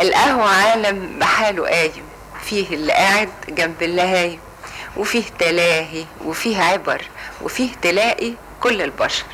القهوة عالم بحاله قايم فيه اللي قاعد جنب اللي هايم وفيه تلاهي وفيه عبر وفيه تلاقي كل البشر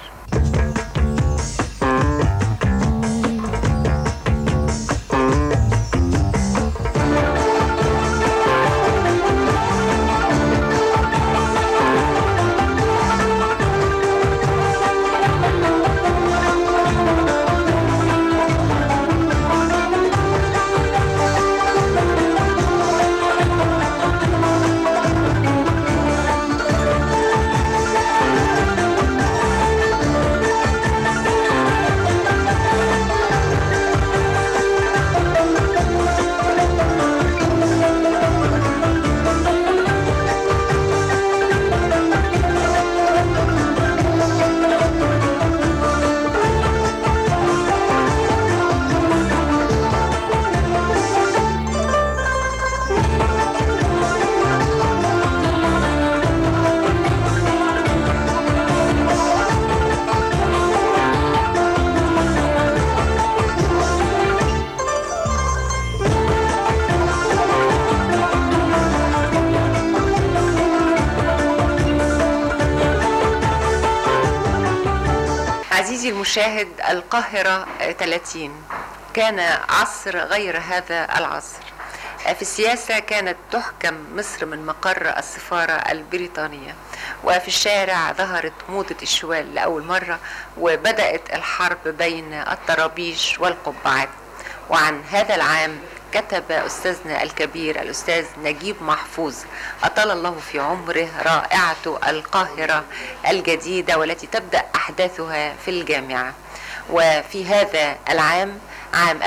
عزيزي المشاهد القاهرة 30 كان عصر غير هذا العصر في السياسة كانت تحكم مصر من مقر السفارة البريطانية وفي الشارع ظهرت موضة الشوال لأول مرة وبدأت الحرب بين الطرابيش والقبعات وعن هذا العام كتب أستاذنا الكبير الأستاذ نجيب محفوظ أطال الله في عمره رائعة القاهرة الجديدة والتي تبدأ أحداثها في الجامعة وفي هذا العام عام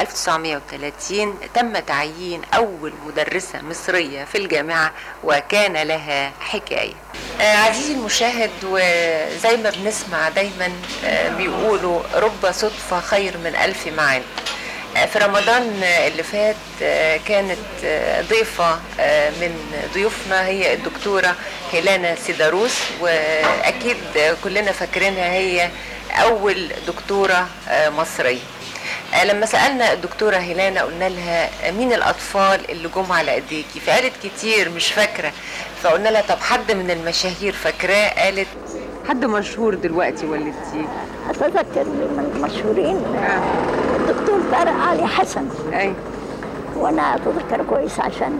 1930 تم تعيين أول مدرسة مصرية في الجامعة وكان لها حكاية آه، عزيزي المشاهد وزي ما بنسمع دايما آه، بيقولوا رب صدفة خير من ألف معاد في رمضان اللي فات كانت ضيفة من ضيوفنا هي الدكتورة هيلانا سيداروس وأكيد كلنا فاكرينها هي أول دكتورة مصرية لما سألنا الدكتورة هيلانا قلنا لها مين الأطفال اللي جم على إيديكي فقالت كتير مش فاكرة فقلنا لها طب حد من المشاهير فاكراه قالت حد مشهور دلوقتي ولدتيه أتذكر من المشهورين الدكتور طارق علي حسن أي وأنا أتذكر كويس عشان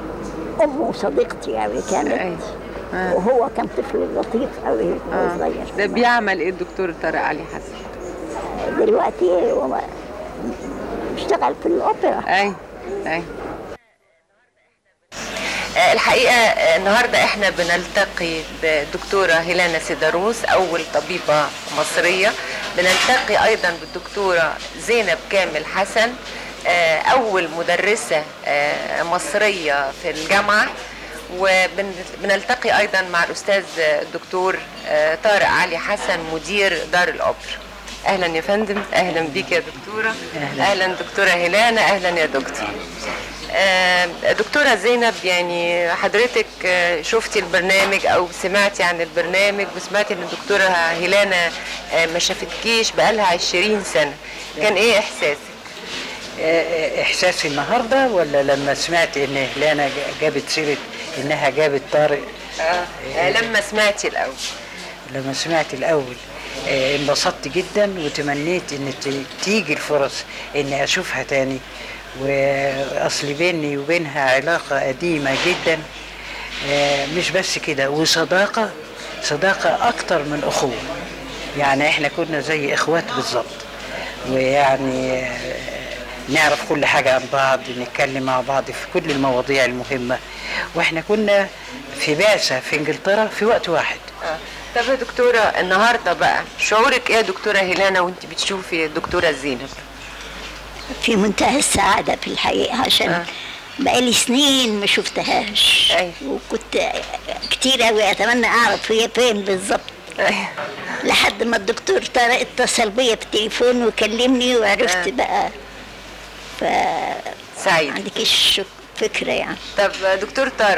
أمه صديقتي أوي كانت أي آه. وهو كان طفل لطيف أوي وهو آه. صغير ده بيعمل ايه الدكتور طارق علي حسن دلوقتي هو اشتغل في الأوبرا اي اي آه، الحقيقة آه، النهاردة احنا بنلتقي بالدكتورة هيلانا سيداروس أول طبيبة مصرية بنلتقي أيضا بالدكتورة زينب كامل حسن آه، أول مدرسة آه، مصرية في الجامعة وبنلتقي أيضا مع الأستاذ الدكتور آه، طارق علي حسن مدير دار الأوبرا أهلا يا فندم أهلا بيك يا دكتورة أهلاً. أهلا دكتورة هيلانا أهلا يا دكتور آه، دكتورة زينب يعني حضرتك آه، شفتي البرنامج او سمعتي عن البرنامج وسمعتي ان الدكتورة هيلانا آه، ما شافتكيش بقالها 20 سنة كان ايه احساسك؟ آه، احساسي النهارده ولا لما سمعت ان هيلانا ج- جابت سيره انها جابت طارق آه، لما سمعتي الاول لما سمعت الاول آه، انبسطت جدا وتمنيت ان ت- تيجي الفرص اني اشوفها تاني واصل بيني وبينها علاقه قديمه جدا آه، مش بس كده وصداقه صداقه اكتر من اخوه يعني احنا كنا زي اخوات بالظبط ويعني آه، نعرف كل حاجه عن بعض نتكلم مع بعض في كل المواضيع المهمه واحنا كنا في بعثه في انجلترا في وقت واحد آه. طب يا دكتورة النهاردة بقى شعورك ايه يا دكتورة هيلانا وانت بتشوفي الدكتورة زينب؟ في منتهى السعادة في الحقيقة عشان آه. بقالي سنين ما شفتهاش أي. وكنت كتير أوي أتمنى أعرف هي فين بالظبط أيوة. لحد ما الدكتور طارق اتصل بيا في التليفون وكلمني وعرفت آه. بقى ف سعيد عندكيش فكرة يعني طب دكتور طارق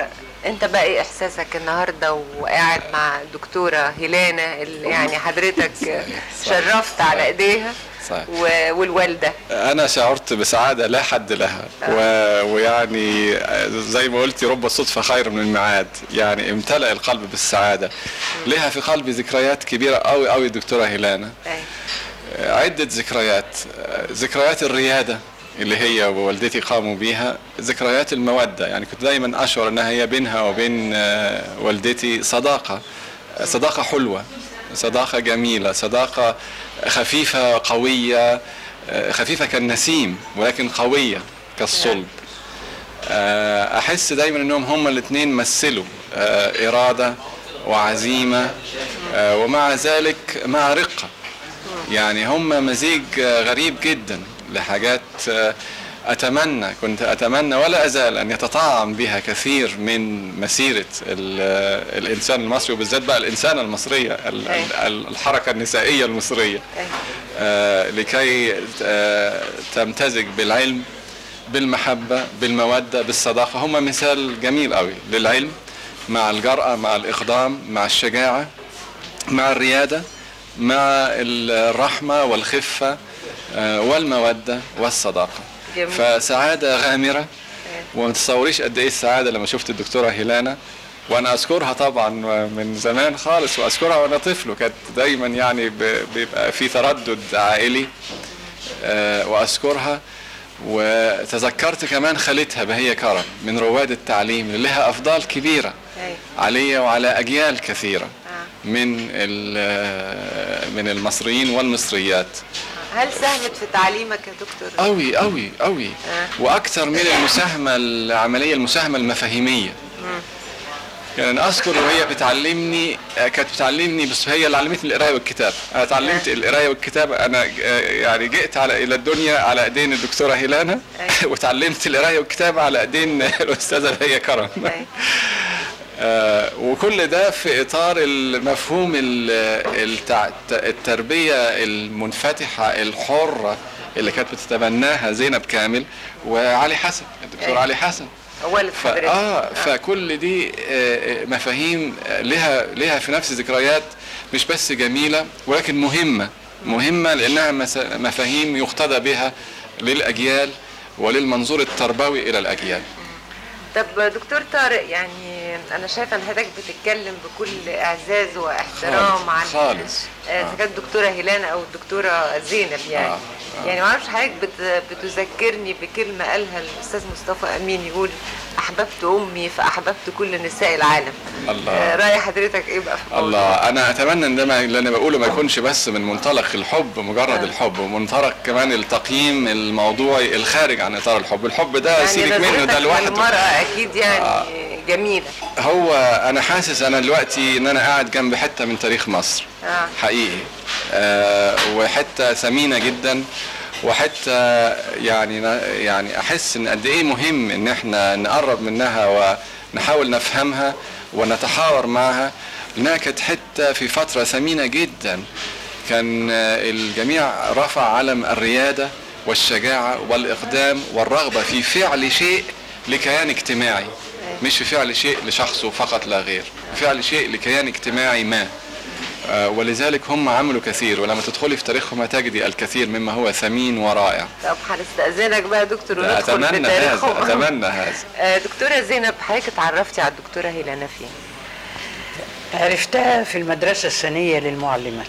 انت بقى ايه احساسك النهارده وقاعد مع الدكتوره هيلانا اللي يعني حضرتك شرفت على ايديها صحيح. و- والوالده انا شعرت بسعاده لا حد لها و... ويعني زي ما قلتي رب الصدفه خير من الميعاد يعني امتلأ القلب بالسعاده لها في قلبي ذكريات كبيره قوي قوي دكتوره هيلانا أيوة. عدة ذكريات ذكريات الريادة اللي هي ووالدتي قاموا بيها ذكريات المودة يعني كنت دايما أشعر أنها هي بينها وبين آه، والدتي صداقة صداقة حلوة صداقة جميلة صداقة خفيفة قوية آه، خفيفة كالنسيم ولكن قوية كالصلب آه، أحس دايما أنهم هما الاثنين مثلوا آه، إرادة وعزيمة آه، ومع ذلك مع رقة يعني هم مزيج آه، غريب جدا لحاجات آه، أتمنى كنت أتمنى ولا أزال أن يتطعم بها كثير من مسيرة ال- آه، الإنسان المصري وبالذات بقى الإنسانة المصرية ال- ال- ال- الحركة النسائية المصرية أيوة. آه، لكي آه، تمتزج بالعلم بالمحبة بالمودة بالصداقة هم مثال جميل قوي للعلم مع الجرأة مع الإقدام مع الشجاعة مع الريادة مع الرحمة والخفة آه، والمودة والصداقة جميل. فسعادة غامرة وما تصوريش قد ايه السعادة لما شفت الدكتورة هيلانا وانا اذكرها طبعا من زمان خالص واذكرها وانا طفل وكانت دايما يعني ب- بيبقى في تردد عائلي آه، واذكرها وتذكرت كمان خالتها بهية كرم من رواد التعليم اللي لها افضال كبيره أيوة. علي وعلى اجيال كثيره من ال- من المصريين والمصريات هل ساهمت في تعليمك يا دكتور؟ قوي قوي قوي آه. واكثر من المساهمه العمليه المساهمه المفاهيميه يعني انا اذكر وهي بتعلمني آه، كانت بتعلمني بس هي اللي علمتني القرايه والكتابه انا اتعلمت القرايه والكتابه انا آه، يعني جئت على الى الدنيا على ايدين الدكتوره هيلانا أيوة. وتعلمت القرايه والكتابه على ايدين الاستاذه هي كرم أيوة. آه، وكل ده في اطار المفهوم ال- التع- التربيه المنفتحه الحره اللي كانت بتتبناها زينب كامل وعلي حسن الدكتور أيوة. علي حسن والد ف... حضرتك اه فكل دي آه، آه، مفاهيم آه، لها لها في نفس ذكريات مش بس جميله ولكن مهمه مهمه لانها مس- مفاهيم يقتدى بها للاجيال وللمنظور التربوي الى الاجيال طب دكتور طارق يعني انا شايفه ان حضرتك بتتكلم بكل اعزاز واحترام خالص، عن خالص. آه، اذا كانت الدكتوره هيلانا او الدكتوره زينب يعني آه، آه. يعني ما اعرفش حضرتك بت- بتذكرني بكلمه قالها الاستاذ مصطفى امين يقول احببت امي فاحببت كل نساء العالم الله. آه، راي حضرتك ايه بقى في الموضوع؟ الله انا اتمنى ان ده ما- اللي انا بقوله ما يكونش بس من منطلق الحب مجرد الحب ومنطلق كمان التقييم الموضوعي الخارج عن اطار الحب الحب ده يعني سيبك منه نظرتك ده لوحده للمرأة أكيد يعني جميلة هو انا حاسس انا دلوقتي ان انا قاعد جنب حته من تاريخ مصر آه. حقيقي آه وحته ثمينه جدا وحته يعني يعني احس ان قد ايه مهم ان احنا نقرب منها ونحاول نفهمها ونتحاور معها لانها كانت حته في فتره ثمينه جدا كان آه، الجميع رفع علم الرياده والشجاعه والاقدام والرغبه في فعل شيء لكيان اجتماعي مش في فعل شيء لشخصه فقط لا غير فعل شيء لكيان اجتماعي ما آه، ولذلك هم عملوا كثير ولما تدخلي في تاريخهم هتجدي الكثير مما هو ثمين ورائع طب هنستأذنك بقى يا دكتور وندخل اتمنى هذا بتاريخهم اتمنى هذا آه، دكتورة زينب حضرتك اتعرفتي على الدكتورة هيلانا فين؟ عرفتها في المدرسة الثانية للمعلمات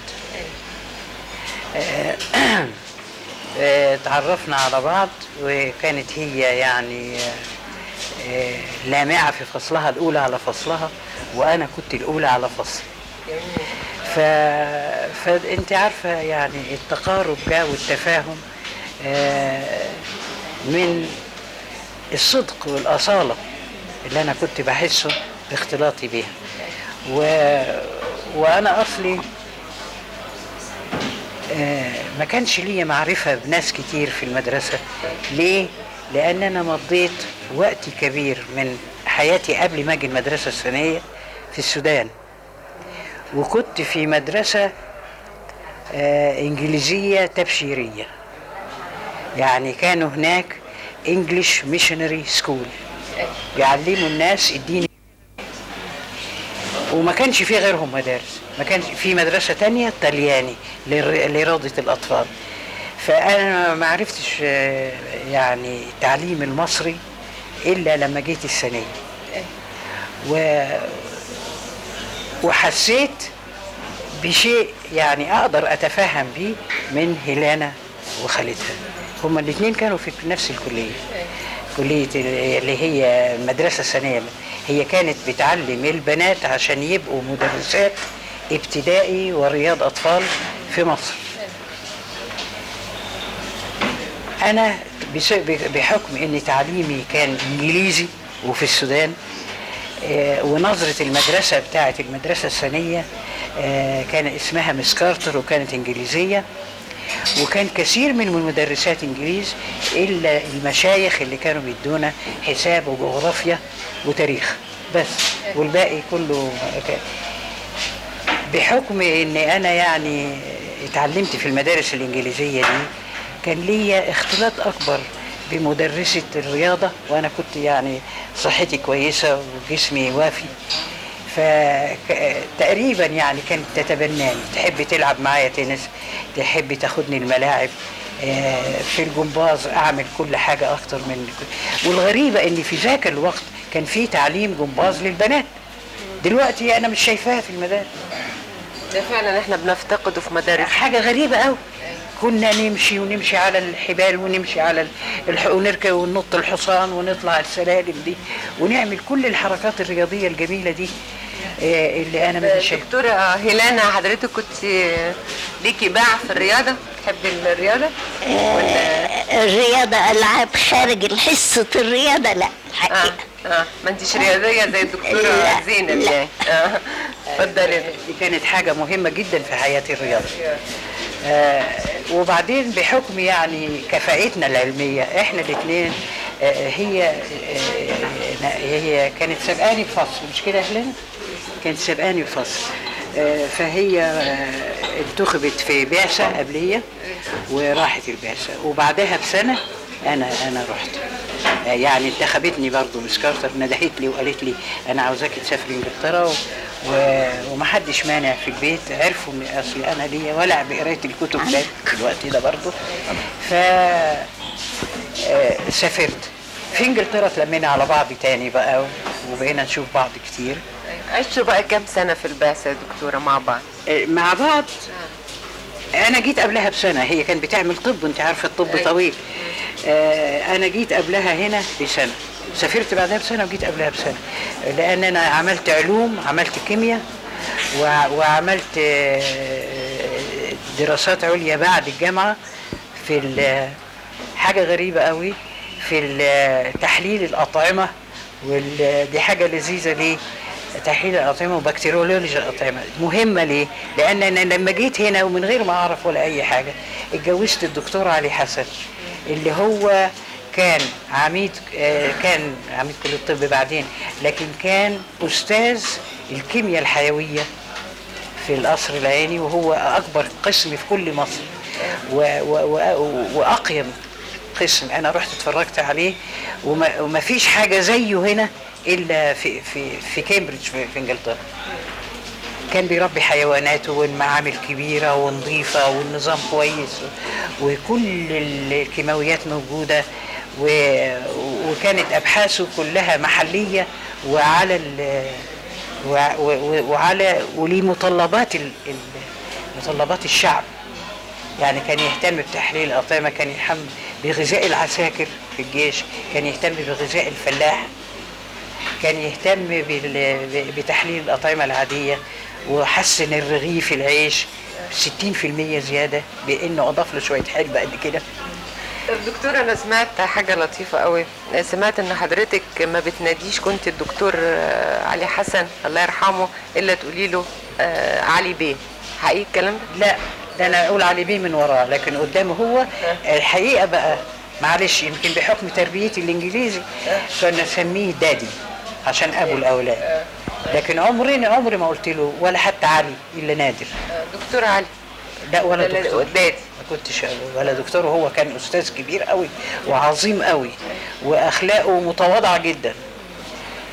آه، آه، تعرفنا على بعض وكانت هي يعني آه، آه، لامعة في فصلها الأولى على فصلها وأنا كنت الأولى على فصل ف... فأنت عارفة يعني التقارب ده والتفاهم آه، من الصدق والأصالة اللي أنا كنت بحسه باختلاطي بيها و... وأنا أصلي آه، ما كانش ليا معرفة بناس كتير في المدرسة ليه؟ لأن أنا مضيت وقت كبير من حياتي قبل ما أجي المدرسة الثانوية في السودان وكنت في مدرسة آه، إنجليزية تبشيرية يعني كانوا هناك انجلش ميشنري سكول بيعلموا الناس الدين وما كانش في غيرهم مدارس ما كانش في مدرسة تانية طلياني لر- لرياضة الأطفال فأنا ما عرفتش آه، يعني التعليم المصري إلا لما جيت الثانوية و وحسيت بشيء يعني اقدر اتفهم بيه من هيلانا وخالتها هما الاثنين كانوا في نفس الكليه كليه ال- اللي هي مدرسه ثانيه هي كانت بتعلم البنات عشان يبقوا مدرسات ابتدائي ورياض اطفال في مصر انا بس- بحكم ان تعليمي كان انجليزي وفي السودان آه، ونظرة المدرسة بتاعة المدرسة الثانية آه، كان اسمها مس كارتر وكانت إنجليزية وكان كثير من المدرسات إنجليز إلا المشايخ اللي كانوا بيدونا حساب وجغرافيا وتاريخ بس والباقي كله ك- بحكم ان انا يعني اتعلمت في المدارس الانجليزيه دي كان ليا اختلاط اكبر بمدرسه الرياضه وانا كنت يعني صحتي كويسه وجسمي وافي فتقريبا يعني كانت تتبناني تحب تلعب معايا تنس تحب تاخدني الملاعب آه، في الجمباز اعمل كل حاجه اكتر من والغريبه ان في ذاك الوقت كان في تعليم جمباز للبنات دلوقتي انا مش شايفاها في المدارس ده فعلا احنا بنفتقده في مدارس حاجه غريبه قوي كنا نمشي ونمشي على الحبال ونمشي على الح... ونركب وننط الحصان ونطلع السلالم دي ونعمل كل الحركات الرياضيه الجميله دي آه، اللي انا مش شايف دكتورة هيلانا حضرتك كنت ليكي باع في الرياضة تحبي الرياضة ولا الرياضة ألعاب خارج حصة الرياضة لا اه حقيقة اه ما انتش رياضية زي الدكتورة لا، زينب لا. يعني اه اتفضلي دي كانت حاجة مهمة جدا في حياتي الرياضة آه وبعدين بحكم يعني كفاءتنا العلمية احنا الاثنين آه هي آه هي كانت سبقاني الفصل مش كده يا هلال؟ كانت سبقاني الفصل آه فهي آه انتخبت في بعثة قبلية وراحت البعثة وبعدها بسنة انا انا رحت آه يعني انتخبتني برضو مس كارتر ندهت لي وقالت لي انا عاوزاكي تسافري انجلترا و... و... ومحدش مانع في البيت عرفوا ان اصل انا ليا ولع بقرايه الكتب ده في الوقت ده برضو ف آه، سافرت في انجلترا اتلمينا على بعض تاني بقى وبقينا نشوف بعض كتير عشتوا بقى كام سنة في البعثة يا دكتورة مع بعض؟ آه، مع بعض انا جيت قبلها بسنه هي كانت بتعمل طب انت عارفه الطب أيوة. طويل آه، انا جيت قبلها هنا بسنه سافرت بعدها بسنه وجيت قبلها بسنه لان انا عملت علوم عملت كيمياء وع- وعملت آه، دراسات عليا بعد الجامعه في ال- حاجه غريبه قوي في ال- تحليل الاطعمه ودي حاجه لذيذه ليه تحليل الاطعمه وبكتيريولوجيا الاطعمه مهمه ليه؟ لان انا لما جيت هنا ومن غير ما اعرف ولا اي حاجه اتجوزت الدكتور علي حسن اللي هو كان عميد آه، كان عميد كليه الطب بعدين لكن كان استاذ الكيمياء الحيويه في القصر العيني وهو اكبر قسم في كل مصر و و و واقيم قسم انا رحت اتفرجت عليه وما, وما فيش حاجه زيه هنا الا في في في كامبريدج في, في انجلترا كان بيربي حيوانات والمعامل كبيره ونظيفه والنظام كويس وكل الكيماويات موجوده و- وكانت ابحاثه كلها محليه وعلى ال وع- و- و- وعلى ولمتطلبات ال- ال- متطلبات الشعب يعني كان يهتم بتحليل الأطعمة كان يهتم بغذاء العساكر في الجيش كان يهتم بغذاء الفلاح كان يهتم بال- بتحليل الأطعمة العادية وحسن الرغيف العيش 60% زيادة بأنه أضاف له شوية حلبة قد كده طب دكتورة أنا سمعت حاجة لطيفة قوي سمعت إن حضرتك ما بتناديش كنت الدكتور آه، علي حسن الله يرحمه إلا تقولي له آه، علي بيه حقيقي الكلام ده؟ لا ده انا اقول علي بيه من وراه لكن قدامه هو الحقيقه بقى معلش يمكن بحكم تربيتي الانجليزي كنا نسميه دادي عشان ابو الاولاد لكن عمري عمري ما قلت له ولا حتى علي الا نادر آه، دكتور علي لا ولا لا، لا، دكتور دادي. ما كنتش ولا دكتور هو كان استاذ كبير قوي وعظيم قوي واخلاقه متواضعه جدا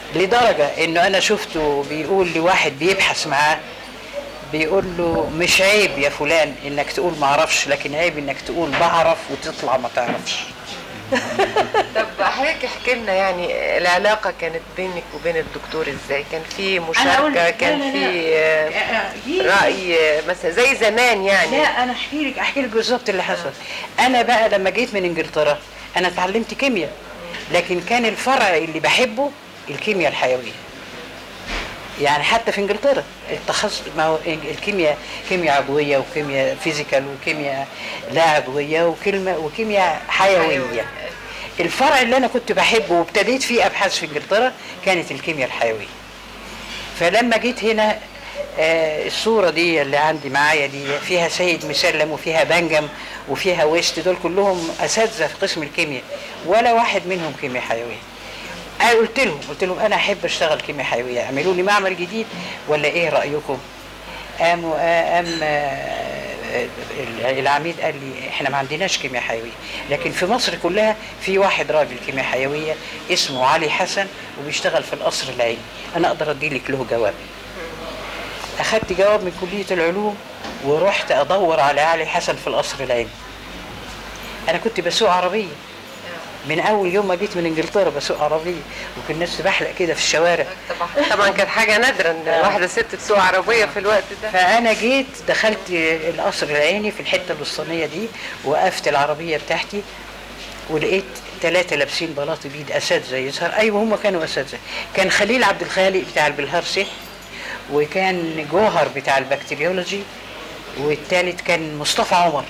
لدرجة انه انا شفته بيقول لواحد بيبحث معاه بيقول له مش عيب يا فلان انك تقول ما اعرفش لكن عيب انك تقول بعرف وتطلع ما تعرفش طب حضرتك احكي لنا يعني العلاقه كانت بينك وبين الدكتور ازاي كان في أقول مشاركه لك، كان لا، لا، في آه، لا. يجي. راي آه، مثلا زي زمان يعني لا انا احكي لك احكي لك بالظبط اللي حصل انا بقى لما جيت من انجلترا انا اتعلمت كيمياء لكن كان الفرع اللي بحبه الكيمياء الحيويه يعني حتى في انجلترا التخصص ما هو الكيمياء كيمياء عضويه وكيمياء فيزيكال وكيمياء لا عضويه وكلمه وكيمياء حيويه الفرع اللي انا كنت بحبه وابتديت فيه ابحاث في انجلترا كانت الكيمياء الحيويه فلما جيت هنا آه، الصورة دي اللي عندي معايا دي فيها سيد مسلم وفيها بنجم وفيها ويست دول كلهم أساتذة في قسم الكيمياء ولا واحد منهم كيمياء حيوية أنا قلت لهم قلت لهم أنا أحب أشتغل كيمياء حيوية اعملوا لي معمل جديد ولا إيه رأيكم؟ قاموا قام آه، العميد قال لي احنا ما عندناش كيمياء حيويه لكن في مصر كلها في واحد راجل كيمياء حيويه اسمه علي حسن وبيشتغل في القصر العيني انا اقدر اديلك له جواب اخدت جواب من كليه العلوم ورحت ادور على علي حسن في القصر العيني انا كنت بسوق عربيه من اول يوم ما جيت من انجلترا بسوق عربيه وكان الناس بحلق كده في الشوارع طبعا طبعا كانت حاجه نادره ان واحده ست تسوق عربيه في الوقت ده فانا جيت دخلت القصر العيني في الحته الوسطانيه دي وقفت العربيه بتاعتي ولقيت ثلاثه لابسين بلاطي بيد اساتذه يظهر ايوه هم كانوا اساتذه كان خليل عبد الخالق بتاع البلهارسي وكان جوهر بتاع البكتيريولوجي والثالث كان مصطفى عمر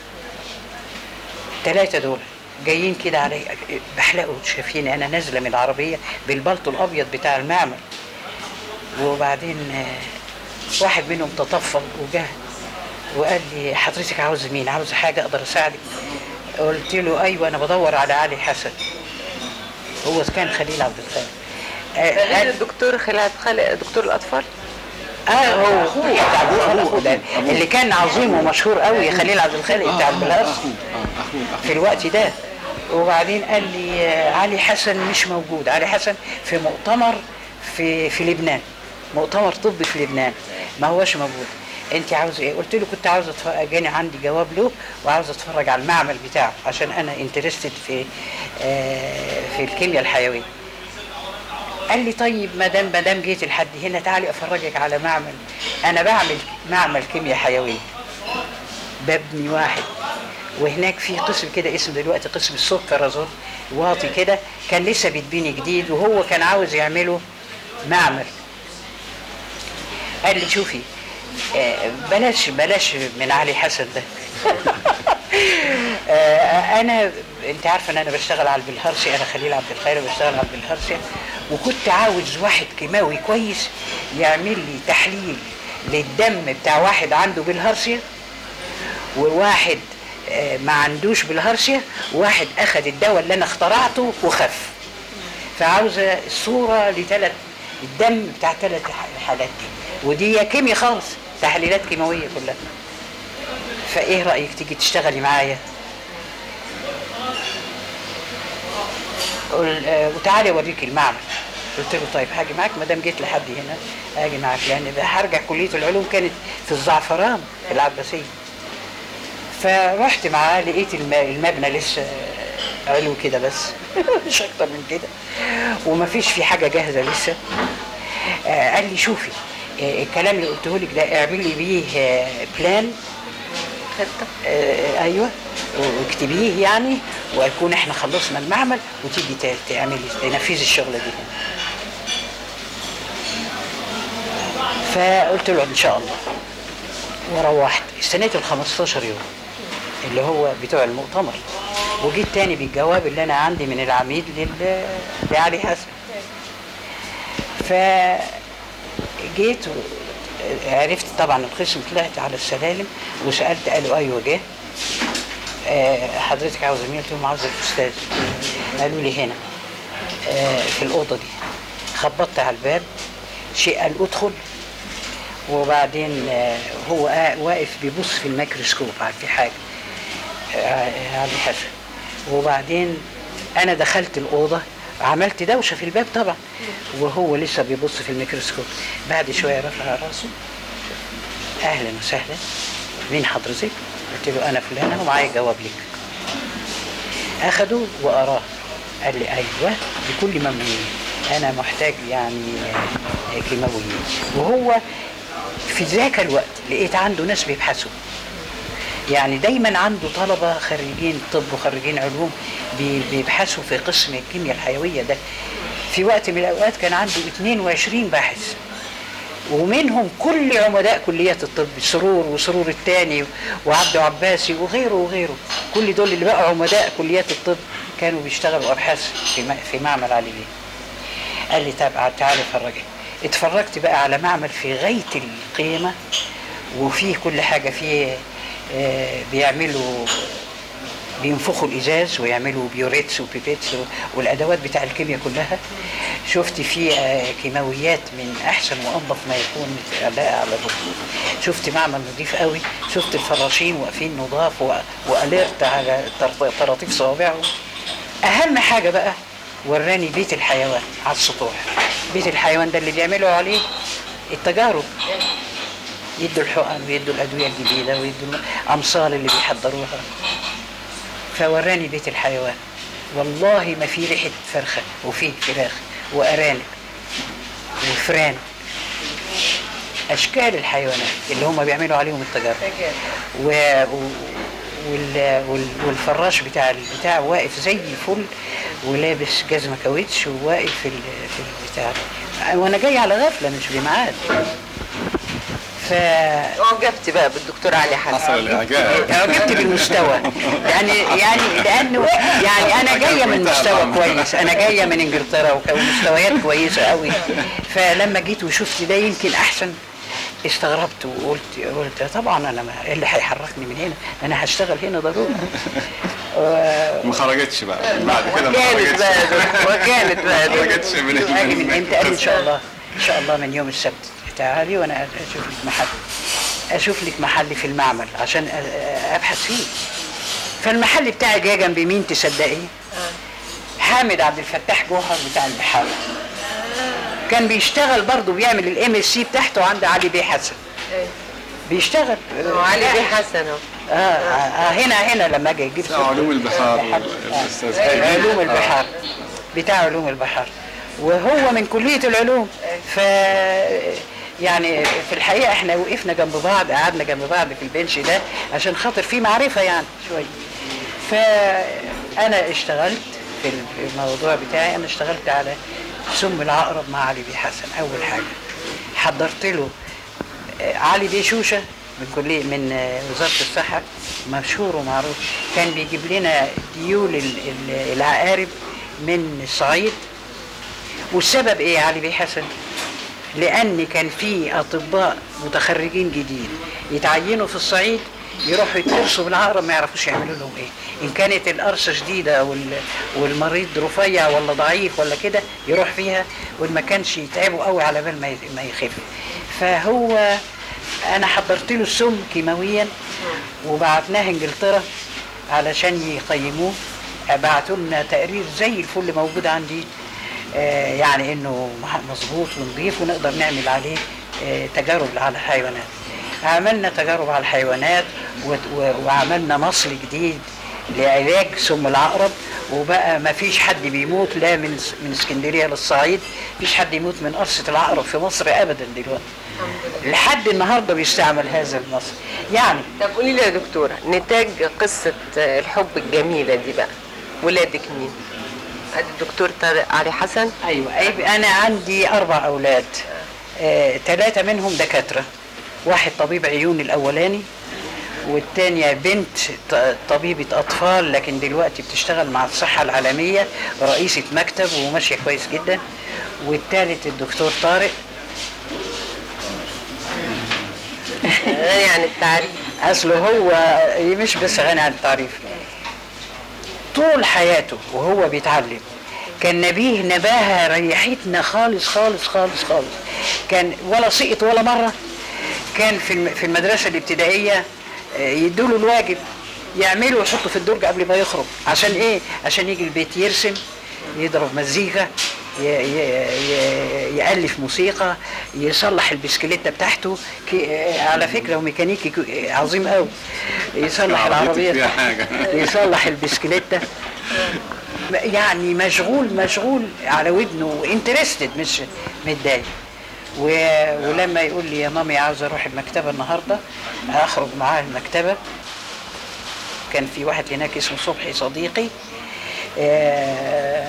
ثلاثه دول جايين كده علي بحلقوا شايفين انا نازله من العربيه بالبلطو الابيض بتاع المعمل وبعدين آه، واحد منهم تطفل وجه وقال لي حضرتك عاوز مين عاوز حاجه اقدر اساعدك قلت له ايوه انا بدور على علي حسن هو كان خليل عبد الخالق آه، غير قال الدكتور خالد خالق دكتور الاطفال اه هو اخوه بتاع أخوه ده اللي كان عظيم ومشهور قوي خليل عبد الخالق بتاع البلاس في الوقت ده وبعدين قال لي آه، علي حسن مش موجود علي حسن في مؤتمر في في لبنان مؤتمر طبي في لبنان ما هوش موجود انت عاوز ايه قلت له كنت عاوز اتفرج جاني عندي جواب له وعاوز اتفرج على المعمل بتاعه عشان انا انترستد في آه، في الكيمياء الحيويه قال لي طيب ما دام ما دام جيت لحد هنا تعالي افرجك على معمل انا بعمل معمل كيمياء حيويه ببني واحد وهناك في قسم كده اسم دلوقتي قسم السكر اظن واطي كده كان لسه بيتبني جديد وهو كان عاوز يعمله معمل قال لي شوفي آه، بلاش بلاش من علي حسن ده آه، انا انت عارفه ان انا بشتغل على البلهارسي انا خليل عبد الخير بشتغل على البلهارسي وكنت عاوز واحد كيماوي كويس يعمل لي تحليل للدم بتاع واحد عنده بالهارسيا وواحد آه، ما عندوش بالهارسيا وواحد اخذ الدواء اللي انا اخترعته وخف فعاوزه صوره لثلاث الدم بتاع ثلاث الحالات دي ودي كيمياء خالص تحليلات كيماويه كلها فايه رايك تيجي تشتغلي معايا قل- آه، وتعالي اوريك المعمل قلت له طيب هاجي معاك ما دام جيت لحد هنا اجي معاك لان بقى هرجع كليه العلوم كانت في الزعفران في العباسيه فرحت معاه لقيت الم- المبنى لسه علو كده بس مش اكتر من كده ومفيش في حاجه جاهزه لسه آه قال لي شوفي آه الكلام اللي قلته لك ده اعملي بيه آه بلان خطه آه ايوه واكتبيه يعني ويكون احنا خلصنا المعمل وتيجي ت- تعملي تنفذي الشغله دي فقلت له ان شاء الله وروحت استنيت ال 15 يوم اللي هو بتوع المؤتمر وجيت تاني بالجواب اللي انا عندي من العميد لل... لعلي حسن فجيت و- عرفت طبعا القسم طلعت على السلالم وسالت قالوا ايوه جه آه، حضرتك عاوز مين؟ قلت لهم عاوز الاستاذ قالوا لي هنا آه، في الاوضه دي خبطت على الباب شيء قال ادخل وبعدين آه، هو قا- واقف بيبص في الميكروسكوب على في حاجه آه، علي حسن وبعدين انا دخلت الاوضه عملت دوشه في الباب طبعا وهو لسه بيبص في الميكروسكوب بعد شويه رفع راسه اهلا وسهلا مين حضرتك؟ قلت له انا فلانه ومعايا جواب لك اخده وقراه قال لي ايوه بكل ممنون انا محتاج يعني آه، كيماويين وهو في ذاك الوقت لقيت عنده ناس بيبحثوا يعني دايما عنده طلبه خريجين طب وخريجين علوم بي- بيبحثوا في قسم الكيمياء الحيويه ده في وقت من الاوقات كان عنده 22 باحث ومنهم كل عمداء كليات الطب سرور وسرور الثاني وعبد عباسي وغيره وغيره كل دول اللي بقوا عمداء كليات الطب كانوا بيشتغلوا ابحاث في م- في معمل علي بيه قال لي طب تعالى فرجني اتفرجت بقى على معمل في غايه القيمه وفيه كل حاجه فيه آه، بيعملوا بينفخوا الازاز ويعملوا بيوريتس وبيبيتس والادوات بتاع الكيمياء كلها شفت فيه آه، كيماويات من احسن وانظف ما يكون اداء على الرطوبه شفت معمل نظيف قوي شفت الفراشين واقفين نضاف و- واليرت على طر- طراطيف صوابعهم اهم حاجه بقى وراني بيت الحيوان على السطوح بيت الحيوان ده اللي بيعملوا عليه التجارب يدوا الحقن ويدوا الادويه الجديده ويدوا الامصال اللي بيحضروها فوراني بيت الحيوان والله ما في ريحه فرخه وفيه فراخ وارانب وفران اشكال الحيوانات اللي هم بيعملوا عليهم التجارب و... و... وال... وال... والفراش بتاع البتاع واقف زي الفل ولابس جزمه كاوتش وواقف في ال... في البتاع وانا جاي على غفله مش بميعاد ف اعجبت بقى بالدكتور علي حسن حصل الاعجاب اعجبت بالمستوى يعني يعني لانه يعني انا جايه من مستوى كويس انا جايه من انجلترا وك- ومستويات كويسه قوي فلما جيت وشفت ده يمكن احسن استغربت وقلت قلت طبعا انا ما إيه اللي هيحركني من هنا انا هشتغل هنا ضروري و- ما خرجتش بقى بعد كده ما وكانت بقى يا دكتور، وكانت بقى يا ما دكتور. خرجتش من اجي من امتى قال ان شاء الله ان شاء الله من يوم السبت تعالي وانا اشوف لك محل اشوف لك محل في المعمل عشان أ- ابحث فيه فالمحل بتاعي جاي جنب مين تصدقي حامد عبد الفتاح جوهر بتاع البحار كان بيشتغل برضه بيعمل الام اس سي بتاعته عند علي بيه حسن بيشتغل وعلي بيه حسن أهو. آه, آه هنا هنا لما اجي اجيب بتاع علوم البحار البحار. الاستاذ آه. كريم. علوم البحار بتاع علوم البحار وهو من كلية العلوم ف يعني في الحقيقة احنا وقفنا جنب بعض قعدنا جنب بعض في البنش ده عشان خاطر في معرفة يعني شوية فأنا اشتغلت في الموضوع بتاعي أنا اشتغلت على سم العقرب مع علي بيه حسن أول حاجة حضرت له آه، علي بيه شوشة من كلية من آه، وزارة الصحة مشهور ومعروف كان بيجيب لنا ديول ال- ال- العقارب من الصعيد والسبب ايه يا علي بيه حسن؟ لان كان في اطباء متخرجين جديد يتعينوا في الصعيد يروحوا يتقرصوا بالعقرب ما يعرفوش يعملوا لهم ايه ان كانت القرصه شديده وال- والمريض رفيع ولا ضعيف ولا كده يروح فيها وان ما كانش يتعبوا قوي على بال ما ي- ما يخف فهو انا حضرت له السم كيماويا وبعتناه انجلترا علشان يقيموه بعتوا لنا تقرير زي الفل موجود عندي آه، يعني انه مح- مظبوط ونظيف ونقدر نعمل عليه آه، تجارب على الحيوانات عملنا تجارب على الحيوانات و- و- وعملنا مصل جديد لعلاج سم العقرب وبقى ما فيش حد بيموت لا من س- من اسكندريه للصعيد فيش حد يموت من قرصه العقرب في مصر ابدا دلوقتي لحد النهارده بيستعمل هذا المصل يعني طب قولي لي يا دكتورة نتاج قصة الحب الجميلة دي بقى ولادك مين؟ ادي الدكتور طارق علي حسن ايوه أيوة. انا عندي اربع اولاد آه، ثلاثه منهم دكاتره واحد طبيب عيون الاولاني والتانية بنت ط- طبيبة أطفال لكن دلوقتي بتشتغل مع الصحة العالمية رئيسة مكتب وماشية كويس جدا والتالت الدكتور طارق غني عن التعريف أصله هو مش بس غني عن التعريف طول حياته وهو بيتعلم كان نبيه نباهة ريحتنا خالص خالص خالص خالص كان ولا سقط ولا مرة كان في الم- في المدرسة الابتدائية آه، يدوله الواجب يعمله ويحطه في الدرج قبل ما يخرج عشان ايه عشان يجي البيت يرسم يضرب مزيكا ي- ي- ي- يألف موسيقى يصلح البسكليتة بتاعته كي- على فكرة هو ميكانيكي كو- عظيم قوي يصلح عربيتك العربية فيها بتاعته. حاجة. يصلح البسكليتة يعني مشغول مشغول على ودنه وانترستد مش متضايق و- ولما يقول لي يا مامي عاوز اروح المكتبه النهارده اخرج معاه المكتبه كان في واحد هناك اسمه صبحي صديقي آه،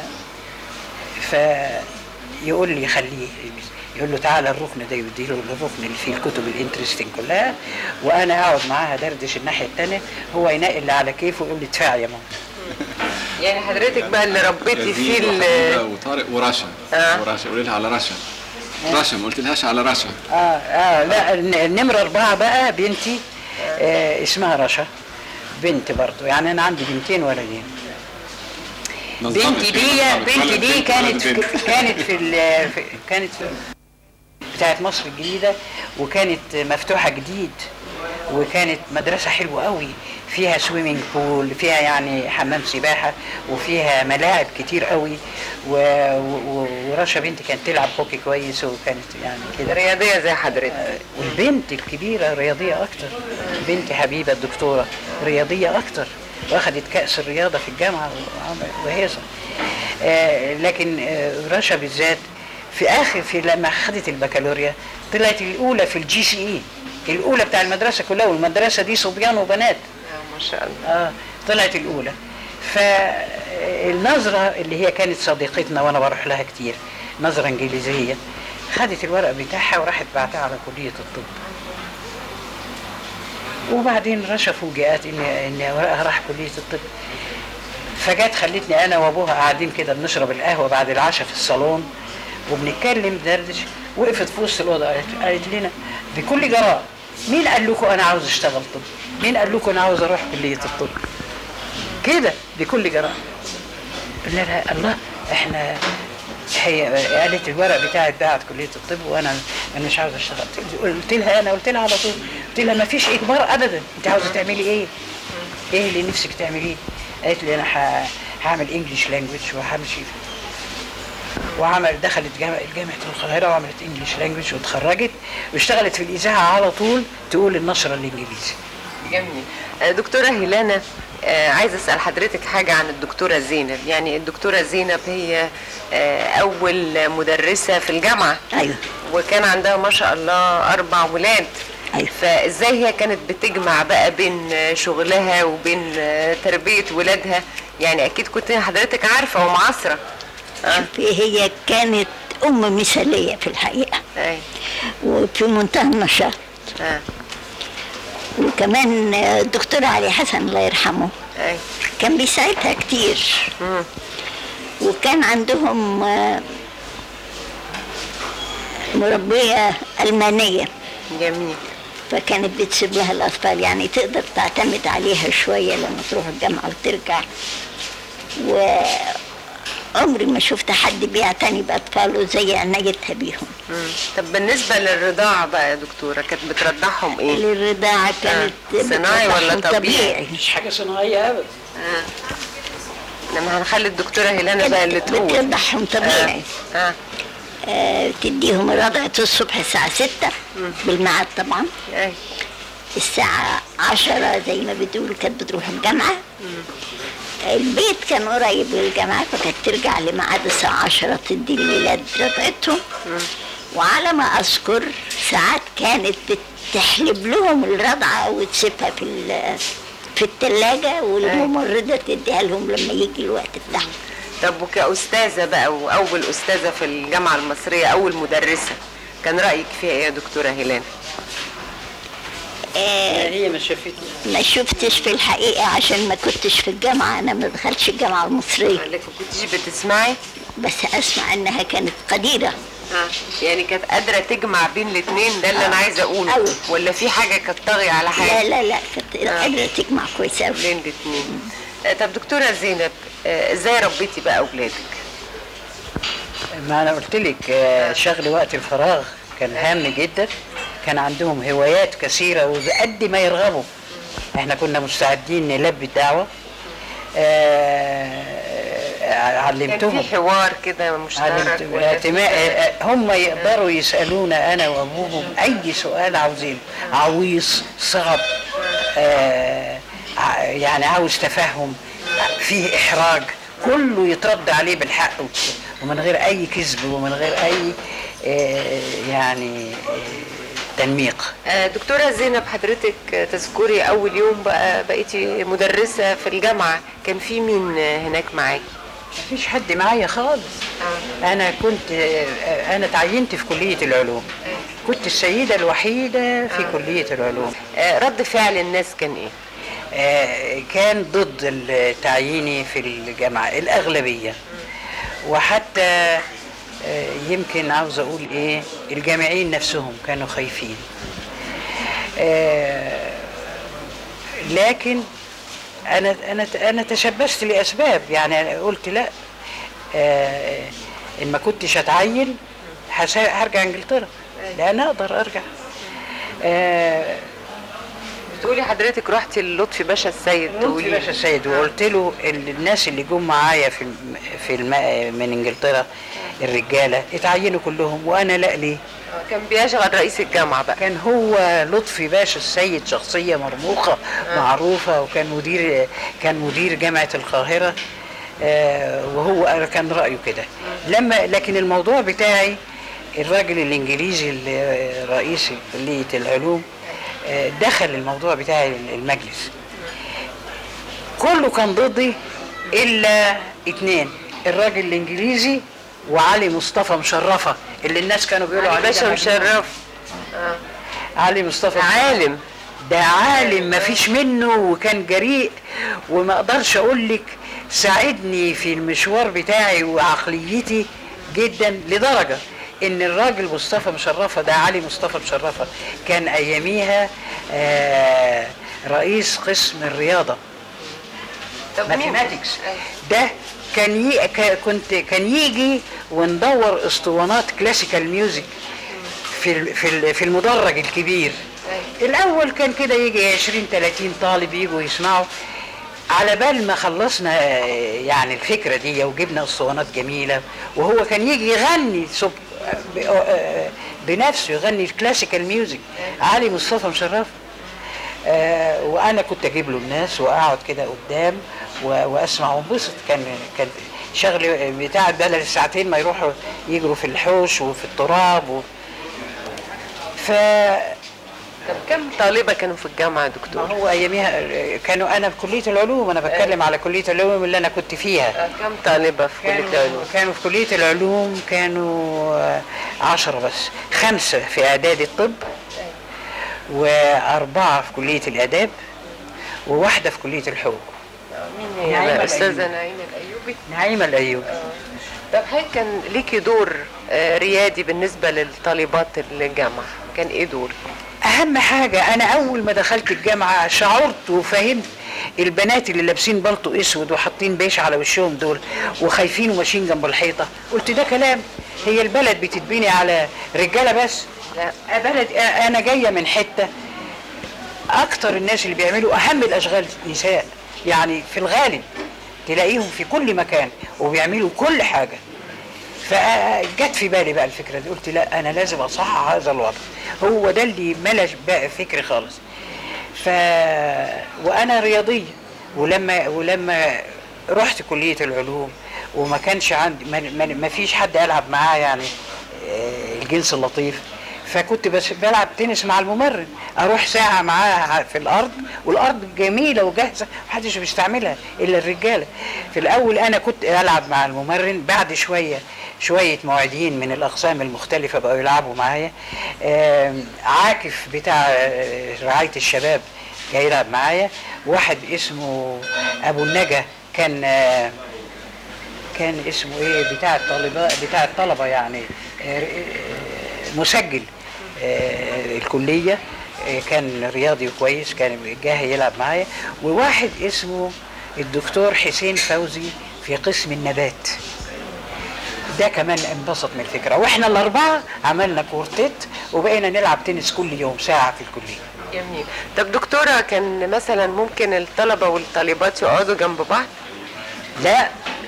فيقول لي خليه يقول له تعالى الركن ده يديله الركن اللي فيه الكتب الانترستنج كلها وانا اقعد معاها دردش الناحيه الثانيه هو ينقل على كيفه ويقول لي ادفعي يا ماما يعني حضرتك بقى اللي ربيتي فيه نبيل ال- وحمودة وطارق ورشا آه. ورشا قولي لها على رشا رشا ما قلتلهاش على رشا اه اه لا الن- النمرة أربعة بقى بنتي آه اسمها رشا بنت برضو يعني أنا عندي بنتين ولدين نظمت بنتي كده، دي نظمت. بنتي ولد دي بنت، كانت ولد في بنت. كانت في, ال- في كانت في بتاعت مصر الجديدة وكانت مفتوحة جديد وكانت مدرسة حلوة قوي فيها سويمنج بول فيها يعني حمام سباحة وفيها ملاعب كتير قوي و... و... ورشا بنتي كانت تلعب هوكي كويس وكانت يعني كده رياضية زي حضرتك والبنت الكبيرة رياضية أكتر بنتي حبيبة الدكتورة رياضية أكتر واخدت كأس الرياضة في الجامعة وعمل- وهيصة آه لكن آه رشا بالذات في آخر في لما خدت البكالوريا طلعت الأولى في الجي سي إي الأولى بتاع المدرسة كلها والمدرسة دي صبيان وبنات آه، ما شاء الله اه طلعت الاولى فالنظره اللي هي كانت صديقتنا وانا بروح لها كتير نظره انجليزيه خدت الورق بتاعها وراحت بعتها على كليه الطب وبعدين رشا فوجئت ان ان ورقها راح كليه الطب فجت خلتني انا وابوها قاعدين كده بنشرب القهوه بعد العشاء في الصالون وبنتكلم دردش وقفت في وسط الاوضه قالت, قالت لنا بكل جراء مين قال لكم انا عاوز اشتغل طب؟ مين قال لكم انا عاوز اروح كليه الطب؟ كده بكل جراء قلنا لها الله احنا هي قالت الورق بتاعي بتاعت كليه الطب وانا انا مش عاوز اشتغل قلت لها انا قلت لها على طول قلت لها ما فيش اجبار ابدا انت عاوزه تعملي ايه؟ ايه اللي نفسك تعمليه؟ قالت لي انا ه- هعمل انجلش لانجوج وهمشي وعمل دخلت جامعة جامعة القاهرة وعملت انجلش لانجوج واتخرجت واشتغلت في الإذاعة على طول تقول النشرة الإنجليزي جميل آه، دكتورة هيلانا آه، عايزة أسأل حضرتك حاجة عن الدكتورة زينب يعني الدكتورة زينب هي آه، أول مدرسة في الجامعة أيوة. وكان عندها ما شاء الله أربع ولاد أيوة. فإزاي هي كانت بتجمع بقى بين آه، شغلها وبين آه، تربية ولادها يعني أكيد كنت حضرتك عارفة ومعاصرة آه. شوفي هي كانت أم مثالية في الحقيقة أي وفي منتهى النشاط آه. وكمان الدكتور علي حسن الله يرحمه أي كان بيساعدها كتير وكان عندهم آه، مربية ألمانية جميل فكانت بتسيب لها الأطفال يعني تقدر تعتمد عليها شوية لما تروح الجامعة وترجع وعمري ما شفت حد بيعتني بأطفاله زي عنايتها بيهم مم. طب بالنسبة للرضاعة بقى يا دكتورة كانت بترضعهم إيه؟ الرضاعة كانت آه، صناعي ولا بترضعهم طبيعي؟ مش حاجة صناعية أبدا لما هنخلي الدكتورة هيلانا بقى اللي تقول بترضعهم طبيعي آه. آه. آه، تديهم رضعة الصبح الساعة ستة بالميعاد طبعا أي. الساعة عشرة زي ما بتقول كانت بتروح الجامعة البيت كان قريب للجامعة فكانت ترجع لميعاد الساعة عشرة تدي الولاد رضعتهم وعلى ما أذكر ساعات كانت بتحلب لهم الرضعة وتسيبها في ال- في التلاجة والممرضة تديها لهم لما يجي الوقت بتاعهم طب وكأستاذة بقى وأول أستاذة في الجامعة المصرية أول مدرسة كان رأيك فيها إيه يا دكتورة هيلانا؟ آه، هي ما شافتني ما شفتش في الحقيقة عشان ما كنتش في الجامعة أنا ما دخلتش الجامعة المصرية قال لك ما كنتيش بتسمعي؟ بس أسمع إنها كانت قديرة آه. يعني كانت قادرة تجمع بين الاتنين ده اللي أنا عايزة أقوله أوي. ولا في حاجة كانت طاغية على لا حاجة؟ لا لا كانت قادرة تجمع كويس أوي بين الاتنين آه، طب دكتورة زينب آه، إزاي ربيتي بقى أولادك؟ ما انا قلت لك آه، شغل وقت الفراغ كان هام جدا كان عندهم هوايات كثيره وقد ما يرغبوا احنا كنا مستعدين نلبي الدعوه آه، آه، كان علمتهم في حوار كده مشترك علمت- ولا في- اعتماء هم يقدروا يسالونا انا وابوهم اي سؤال عاوزينه عويص صعب آه ع- يعني عاوز تفهم فيه احراج كله يترد عليه بالحق وت- ومن غير اي كذب ومن غير اي آه يعني آه تنميق آه، دكتورة زينب حضرتك تذكري أول يوم بقى بقيتي مدرسة في الجامعة كان في مين هناك معاكي؟ مفيش حد معايا خالص انا كنت آه، انا تعينت في كليه العلوم كنت السيده الوحيده في كليه العلوم آه، رد فعل الناس كان إيه؟ آه، كان ضد التعييني في الجامعة الأغلبية وحتى آه، يمكن عاوز أقول إيه الجامعين نفسهم كانوا خايفين آه، لكن أنا أنا أنا تشبثت لأسباب يعني أنا قلت لا آه، إن ما كنتش هتعين هسا- هرجع إنجلترا لأن أقدر أرجع آه، بتقولي حضرتك رحتي للطفي باشا السيد لطفي تقولي باشا السيد وقلت له ال- الناس اللي جم معايا في الم- في الم... من انجلترا الرجاله اتعينوا كلهم وانا لا ليه؟ آه، كان بيشغل رئيس الجامعة بقى كان هو لطفي باشا السيد شخصيه مرموقه معروفه وكان مدير كان مدير جامعه القاهره آه، وهو كان رايه كده لما لكن الموضوع بتاعي الراجل الانجليزي اللي رئيس كليه العلوم آه، دخل الموضوع بتاعي المجلس كله كان ضدي الا اتنين الراجل الانجليزي وعلي مصطفى مشرفه اللي الناس كانوا بيقولوا علي عليه باشا ده مشرف علي مصطفى عالم ده عالم ما فيش منه وكان جريء وما اقدرش اقول لك ساعدني في المشوار بتاعي وعقليتي جدا لدرجه ان الراجل مصطفى مشرفه ده علي مصطفى مشرفه كان اياميها آه رئيس قسم الرياضه طب مين؟ ماثيماتكس ده كان ي... ك- كنت كان يجي وندور اسطوانات كلاسيكال ميوزك في ال- في ال- في المدرج الكبير الاول كان كده يجي 20 30 طالب يجوا يسمعوا على بال ما خلصنا آه، يعني الفكره دي وجبنا اسطوانات جميله وهو كان يجي يغني صب... ب- آه، بنفسه يغني الكلاسيكال ميوزك علي مصطفى مشرف آه، وانا كنت اجيب له الناس واقعد كده قدام و- واسمع وانبسط كان كان شغل بتاع بدل الساعتين ما يروحوا يجروا في الحوش وفي التراب و... ف طب كم طالبة كانوا في الجامعة يا ما دكتور؟ هو اياميها كانوا انا في كليه العلوم انا بتكلم على كليه العلوم اللي انا كنت فيها آه، كم طالبة في كلية كانوا, العلوم؟ كانوا في كليه العلوم كانوا آه، عشرة بس خمسة في اعداد الطب واربعة في كليه الاداب وواحدة في كليه الحقوق مين هي نعيمة بقى؟ أستاذة الأيوبي. نعيمة الأيوبي نعيمة الايوبي طب حضرتك كان ليكي دور آه، ريادي بالنسبة للطالبات الجامعة كان إيه دورك؟ اهم حاجه انا اول ما دخلت الجامعه شعرت وفهمت البنات اللي لابسين بلطو اسود وحاطين بيش على وشهم دول وخايفين وماشيين جنب الحيطه قلت ده كلام هي البلد بتتبني على رجاله بس لا. بلد انا جايه من حته اكتر الناس اللي بيعملوا اهم الاشغال نساء يعني في الغالب تلاقيهم في كل مكان وبيعملوا كل حاجه فجت في بالي بقى الفكره دي قلت لا انا لازم اصحح هذا الوضع هو ده اللي ملش بقى فكري خالص ف وانا رياضيه ولما ولما رحت كليه العلوم وما كانش عندي ما, ما, ما فيش حد العب معاه يعني آه، الجنس اللطيف فكنت بس بلعب تنس مع الممرن اروح ساعه معاه في الارض والارض جميله وجاهزه محدش بيستعملها الا الرجاله في الاول انا كنت العب مع الممرن بعد شويه شويه معيدين من الاقسام المختلفه بقوا يلعبوا معايا آم، عاكف بتاع آه، رعايه الشباب جاي يلعب معايا واحد اسمه ابو النجا كان آه، كان اسمه ايه بتاع الطالبة بتاع الطلبة يعني آه، آه، مسجل آه، الكلية آه، كان رياضي كويس كان جاي يلعب معايا وواحد اسمه الدكتور حسين فوزي في قسم النبات ده كمان انبسط من الفكرة واحنا الاربعة عملنا كورتيت وبقينا نلعب تنس كل يوم ساعة في الكلية جميل طب دكتورة كان مثلا ممكن الطلبة والطالبات يقعدوا جنب بعض؟ لا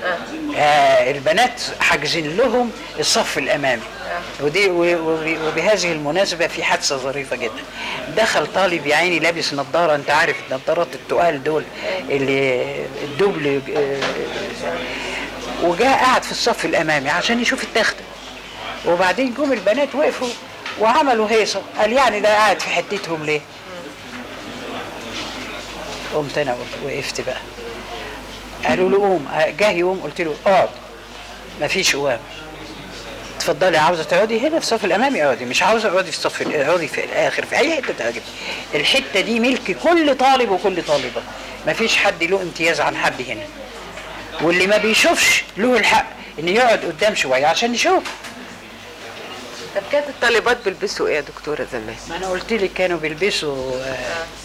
آه البنات حاجزين لهم الصف الامامي ودي و- و- وبهذه المناسبه في حادثه ظريفه جدا دخل طالب يا عيني لابس نظاره انت عارف النظارات التقال دول اللي الدبل آه، وجاء قاعد في الصف الامامي عشان يشوف التخته وبعدين جم البنات وقفوا وعملوا هيصه قال يعني ده قاعد في حتتهم ليه قمت انا قلت- وقفت بقى قالوا له قوم جه يقوم قلت له اقعد مفيش قوام اتفضلي عاوزه تقعدي هنا في الصف الامامي اقعدي مش عاوزه اقعدي في الصف اقعدي في الاخر في اي حته تعجبك الحته دي ملك كل طالب وكل طالبه مفيش حد له امتياز عن حد هنا واللي ما بيشوفش له الحق ان يقعد قدام شويه عشان يشوف طب كانت الطالبات بيلبسوا ايه يا دكتوره زمان؟ ما انا قلت لك كانوا بيلبسوا آه،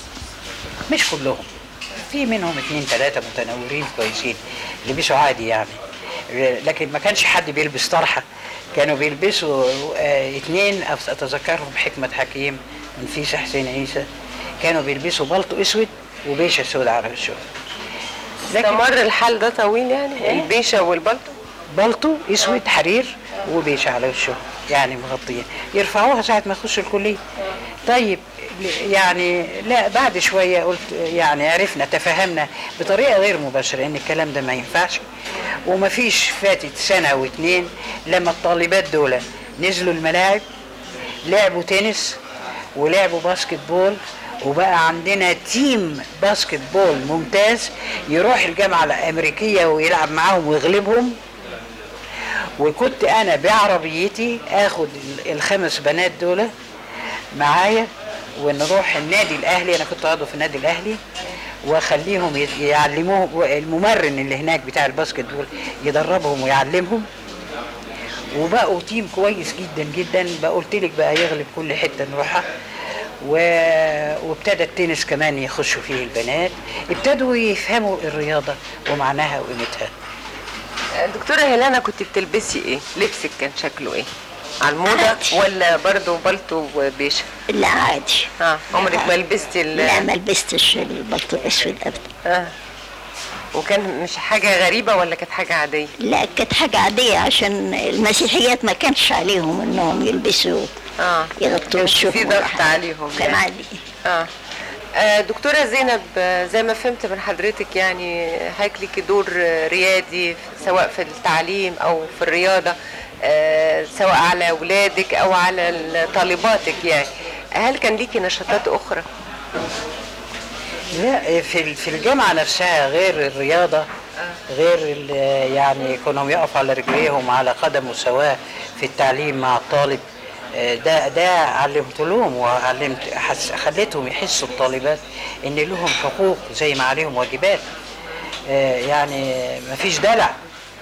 مش كلهم في منهم اتنين تلاتة متنورين كويسين لبسوا عادي يعني لكن ما كانش حد بيلبس طرحة كانوا بيلبسوا آه، اتنين أف- اتذكرهم حكمة حكيم ونفيسة حسين عيسى كانوا بيلبسوا بلطو اسود وبيشة سود على وشهم استمر الحال ده طويل يعني البيشه والبلطو بلطو اسود حرير وبيشة على وشهم يعني مغطية يرفعوها ساعة ما يخشوا الكلية طيب يعني لا بعد شوية قلت يعني عرفنا تفهمنا بطريقة غير مباشرة ان الكلام ده ما ينفعش ومفيش فاتت سنة واتنين لما الطالبات دول نزلوا الملاعب لعبوا تنس ولعبوا باسكت بول وبقى عندنا تيم باسكت بول ممتاز يروح الجامعة الأمريكية ويلعب معاهم ويغلبهم وكنت انا بعربيتي اخد ال- الخمس بنات دول معايا ونروح النادي الاهلي انا كنت عضو في النادي الاهلي واخليهم ي- يعلموهم الممرن اللي هناك بتاع الباسكت بول يدربهم ويعلمهم وبقوا تيم كويس جدا جدا بقى قلت لك بقى يغلب كل حته نروحها و... وابتدى التنس كمان يخشوا فيه البنات ابتدوا يفهموا الرياضه ومعناها وقيمتها دكتوره هيلانا كنت بتلبسي ايه؟ لبسك كان شكله ايه؟ على الموضه عادي. ولا برضه بلطو وبيشه؟ لا عادي اه عمرك ما لبستي ال- لا ما لبستش البلطو الاسود ابدا اه وكان مش حاجه غريبه ولا كانت حاجه عاديه؟ لا كانت حاجة عادية عشان المسيحيات ما كانش عليهم انهم يلبسوا اه يغطوا وشهم في ولا ضغط حاجة. عليهم كان يعني. عادي آه. آه دكتورة زينب آه، زي ما فهمت من حضرتك يعني هيك ليكي دور آه، ريادي سواء في التعليم أو في الرياضة آه سواء على أولادك أو على طالباتك يعني هل كان ليكي نشاطات أخرى؟ لا في ال- في الجامعة نفسها غير الرياضة غير ال- يعني كونهم يقفوا على رجليهم على قدم مساواة في التعليم مع الطالب آه، ده ده علمت لهم وعلمت حس خليتهم يحسوا الطالبات ان لهم حقوق زي ما عليهم واجبات آه، يعني مفيش دلع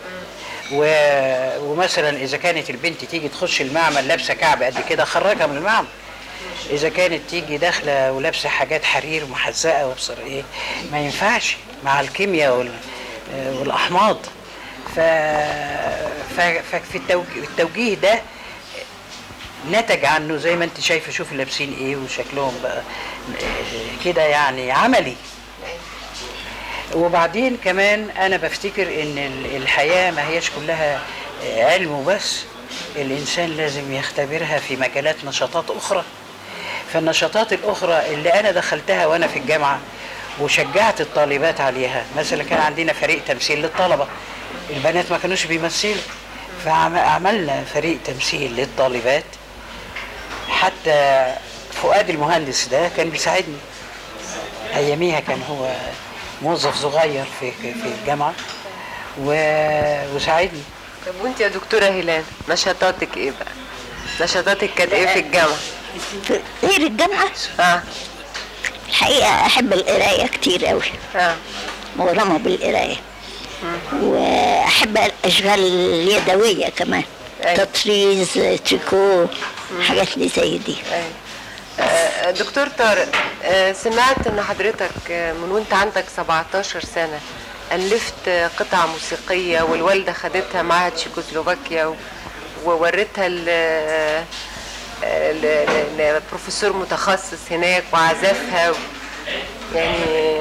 و- ومثلا اذا كانت البنت تيجي تخش المعمل لابسه كعب قد كده خرجها من المعمل اذا كانت تيجي داخله ولابسه حاجات حرير محزقه وبصر ايه ما ينفعش مع الكيمياء وال آه، والاحماض ف... ف... ففي التوجيه, التوجيه ده نتج عنه زي ما انت شايفه شوف لابسين ايه وشكلهم بقى آه، كده يعني عملي وبعدين كمان انا بفتكر ان ال- الحياه ما هيش كلها آه، علم وبس الانسان لازم يختبرها في مجالات نشاطات اخرى فالنشاطات الاخرى اللي انا دخلتها وانا في الجامعه وشجعت الطالبات عليها مثلا كان عندنا فريق تمثيل للطلبه البنات ما كانوش بيمثلوا فعملنا فريق تمثيل للطالبات حتى فؤاد المهندس ده كان بيساعدني اياميها كان هو موظف صغير في في الجامعه و- وساعدني طب وانت يا دكتورة هلال نشاطاتك ايه بقى؟ نشاطاتك كانت ايه في الجامعة؟ في غير الجامعة اه الحقيقة أحب القراية كتير أوي اه مغرمة بالقراية وأحب الأشغال اليدوية كمان أي. تطريز تريكو حاجات اللي زي دي أيوة. آه، دكتور طارق آه، سمعت ان حضرتك آه، من وانت عندك 17 سنة ألفت آه، قطعة موسيقية والوالدة خدتها معهد تشيكوسلوفاكيا و- ووريتها ل- آه، ل- ل- لبروفيسور متخصص هناك وعزفها يعني دكتور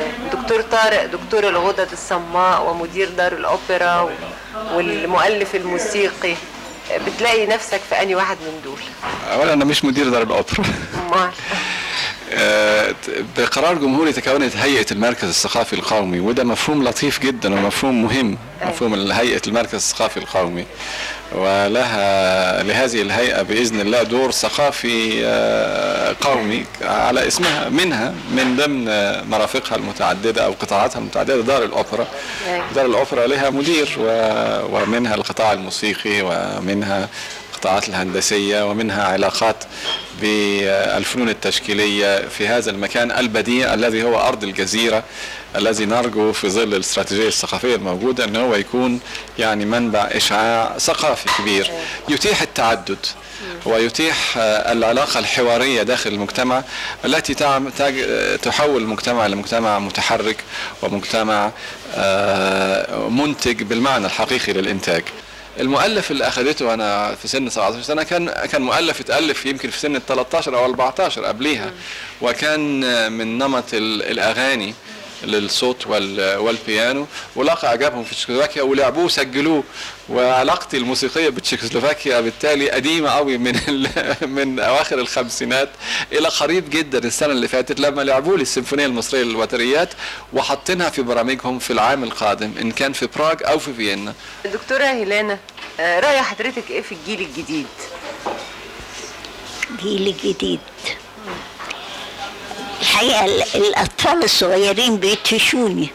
دكتور طارق دكتور الغدد الصماء ومدير دار الأوبرا و- والمؤلف الموسيقي بتلاقي نفسك في أي واحد من دول اولا انا مش مدير دار الاوبرا أمال آه، بقرار جمهوري تكونت هيئة المركز الثقافي القومي وده مفهوم لطيف جدا ومفهوم مهم مفهوم هيئة المركز الثقافي القومي ولها لهذه الهيئة بإذن الله دور ثقافي آه، قومي على اسمها منها من ضمن آه، مرافقها المتعددة أو قطاعاتها المتعددة دار الأوبرا أيوة. دار الأوبرا لها مدير و- ومنها القطاع الموسيقي ومنها القطاعات الهندسية ومنها علاقات بالفنون التشكيلية في هذا المكان البديع الذي هو أرض الجزيرة الذي نرجو في ظل الاستراتيجية الثقافية الموجودة أن هو يكون يعني منبع إشعاع ثقافي كبير يتيح التعدد ويتيح آه، العلاقة الحوارية داخل المجتمع التي تعم- تج- آه، تحول المجتمع لمجتمع متحرك ومجتمع آه، منتج بالمعنى الحقيقي للإنتاج المؤلف اللي اخذته وانا في سن 17 سنه كان كان مؤلف اتالف يمكن في سن ال 13 او 14 قبليها وكان من نمط ال- الاغاني للصوت وال- والبيانو ولقى اعجابهم في تشيكوسلوفاكيا ولعبوه وسجلوه وعلاقتي الموسيقيه بتشيكوسلوفاكيا بالتالي قديمه قوي من ال- من اواخر الخمسينات الى قريب جدا السنه اللي فاتت لما لعبوا لي السيمفونيه المصريه للوتريات وحاطينها في برامجهم في العام القادم ان كان في براغ او في فيينا دكتورة هيلانا آه، رأي حضرتك إيه في الجيل الجديد؟ جيل جديد الحقيقة ال- الأطفال الصغيرين بيدهشوني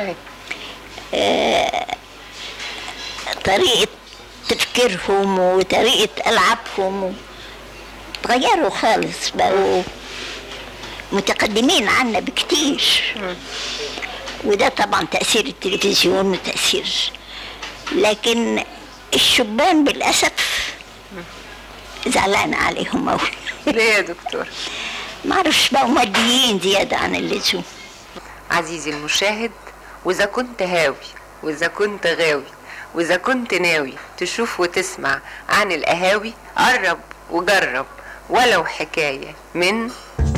طريقة تفكيرهم وطريقة ألعابهم تغيروا خالص بقوا متقدمين عنا بكتير وده طبعا تأثير التلفزيون وتأثير لكن الشبان بالأسف زعلانة عليهم أوي ليه يا دكتور؟ معرفش بقوا ماديين زيادة عن اللزوم عزيزي المشاهد وإذا كنت هاوي وإذا كنت غاوي وإذا كنت ناوي تشوف وتسمع عن القهاوي قرب وجرب ولو حكاية من